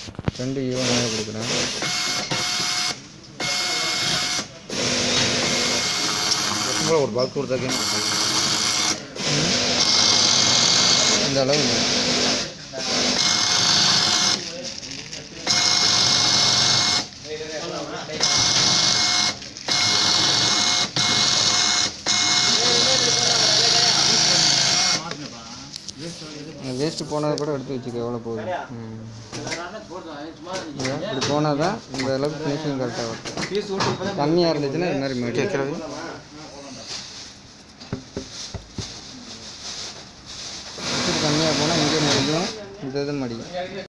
ரெண்டு ஈவனாக கொடுக்குறேன் கூட ஒரு பல்க் கொடுத்தாக்கே இந்த அளவுங்க வேஸ்ட்டு போனது கூட எடுத்து வச்சுக்க எவ்வளோ போகுது ம். இதோ இப்படி போனால் தான் இந்த அளவுக்கு ஃபினிஷிங் கரெக்டாக வரும் கம்மியாக இருந்துச்சுன்னா இது மாதிரி மடிக்கிறது கம்மியாக போனால் இங்கே மடிக்கும் இந்த இது மடிக்கும்